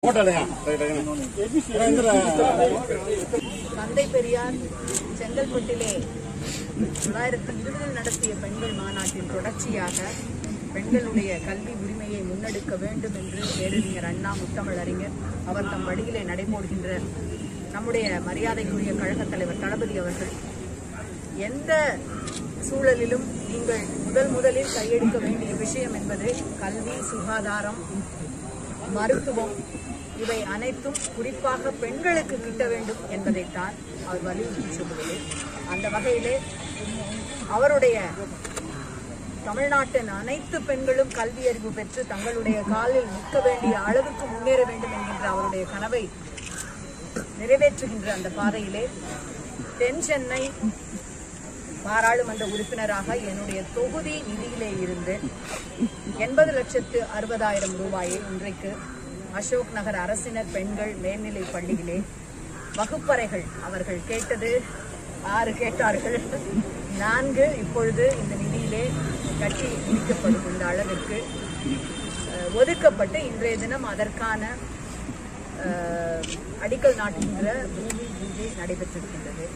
தந்தை பெரியார் செங்கல்பட்டிலே தொள்ளாயிரத்தி இருபதில் நடத்திய பெண்கள் மாநாட்டின் தொடர்ச்சியாக பெண்களுடைய கல்வி உரிமையை முன்னெடுக்க வேண்டும் என்று பேரறிஞர் அண்ணா முத்தமிழறிஞர் அவர் தம் வழியிலே நடைபோடுகின்ற நம்முடைய மரியாதைக்குரிய கழகத் தலைவர் தளபதி அவர்கள் எந்த சூழலிலும் நீங்கள் முதல் முதலில் கையெடுக்க வேண்டிய விஷயம் என்பது கல்வி சுகாதாரம் மருத்துவம் இவை அனைத்தும் குறிப்பாக பெண்களுக்கு கிட்ட வேண்டும் என்பதைத்தான் அவர் வலியுறுத்தி சொல்லுவது அந்த வகையிலே அவருடைய தமிழ்நாட்டின் அனைத்து பெண்களும் கல்வி அறிவு பெற்று தங்களுடைய காலில் நிற்க வேண்டிய அளவுக்கு முன்னேற வேண்டும் என்கின்ற அவருடைய கனவை நிறைவேற்றுகின்ற அந்த பாதையிலே தென் சென்னை பாராளுமன்ற உறுப்பினராக என்னுடைய தொகுதி நிதியிலே இருந்து எண்பது லட்சத்து அறுபதாயிரம் ரூபாயை இன்றைக்கு அசோக் நகர் அரசினர் பெண்கள் மேல்நிலை பள்ளியிலே வகுப்பறைகள் அவர்கள் கேட்டது ஆறு கேட்டார்கள் நான்கு இப்பொழுது இந்த நிதியிலே கட்டி முடிக்கப்படும் இந்த அளவிற்கு அஹ், ஒதுக்கப்பட்டு இன்றைய தினம் அதற்கான அஹ், அடிக்கல் நாட்டுகின்ற பூமி பூஜை நடைபெற்றிருக்கின்றது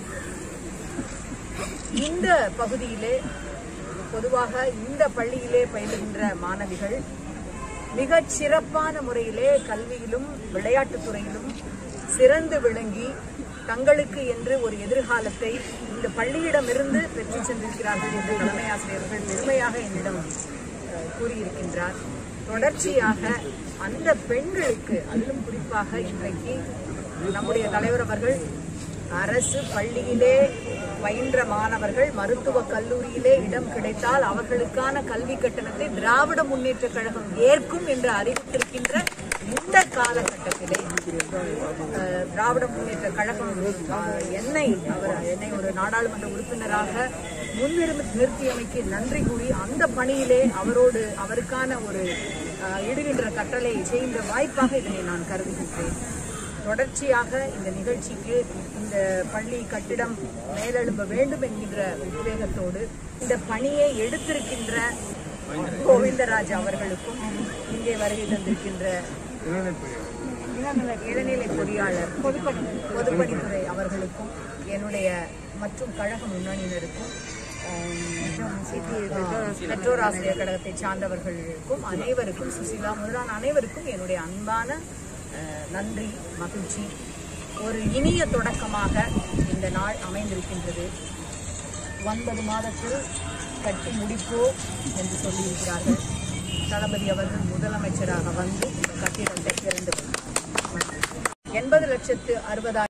இந்த பகுதியிலே பொதுவாக இந்த பள்ளியிலே பயிலுகின்ற மாணவிகள் மிகச் சிறப்பான முறையிலே கல்வியிலும் விளையாட்டுத் துறையிலும் சிறந்து விளங்கி தங்களுக்கு என்று ஒரு எதிர்காலத்தை இந்த பள்ளியிடமிருந்து பெற்றுச் சென்றிருக்கிறார்கள் என்று தலைமை ஆசிரியர்கள் பெருமையாக என்னிடம் அஹ், கூறியிருக்கின்றார் தொடர்ச்சியாக அந்த பெண்களுக்கு அதிலும் குறிப்பாக இன்றைக்கு நம்முடைய தலைவர் அவர்கள் அரசு பள்ளியிலே பயின்ற மாணவர்கள் மருத்துவக் கல்லூரியிலே இடம் கிடைத்தால் அவர்களுக்கான கல்வி கட்டணத்தை திராவிட முன்னேற்ற கழகம் ஏற்கும் என்று அறிவித்திருக்கின்ற இந்த காலகட்டத்திலே அஹ், திராவிட முன்னேற்ற கழகம் அஹ், என்னை அவர் என்னை ஒரு நாடாளுமன்ற உறுப்பினராக முன்னிறுத்தி நிறுத்தியமைக்கு நன்றி கூறி அந்த பணியிலே அவரோடு அவருக்கான ஒரு அஹ், இடுகின்ற கட்டளை செய்கின்ற வாய்ப்பாக இதனை நான் கருதுகின்றேன் தொடர்ச்சியாக இந்த நிகழ்ச்சிக்கு இந்த பள்ளி கட்டிடம் மேலெழும்ப வேண்டும் என்கின்ற உத்வேகத்தோடு இந்த பணியை எடுத்திருக்கின்ற கோவிந்தராஜ் அவர்களுக்கும் இங்கே வருகை தந்திருக்கின்ற இளநிலை பொறியாளர் பொதுப்பணி பொதுப்பணித்துறை அவர்களுக்கும் என்னுடைய மற்றும் கழக முன்னணியினருக்கும் ஆம், பெற்றோர் ஆசிரியர் கழகத்தை சார்ந்தவர்களுக்கும் அனைவருக்கும் சுசிலா முதலான அனைவருக்கும் என்னுடைய அன்பான அஹ், நன்றி மகிழ்ச்சி ஒரு இனிய தொடக்கமாக இந்த நாள் அமைந்திருக்கின்றது ஒன்பது மாதத்தில் கட்டி முடிப்போம் என்று சொல்லியிருக்கிறார்கள் தளபதி அவர்கள் முதலமைச்சராக வந்து இந்த கட்டிடத்தை திறந்து வைத்தார். எண்பது லட்சத்து அறுபதாயிரம்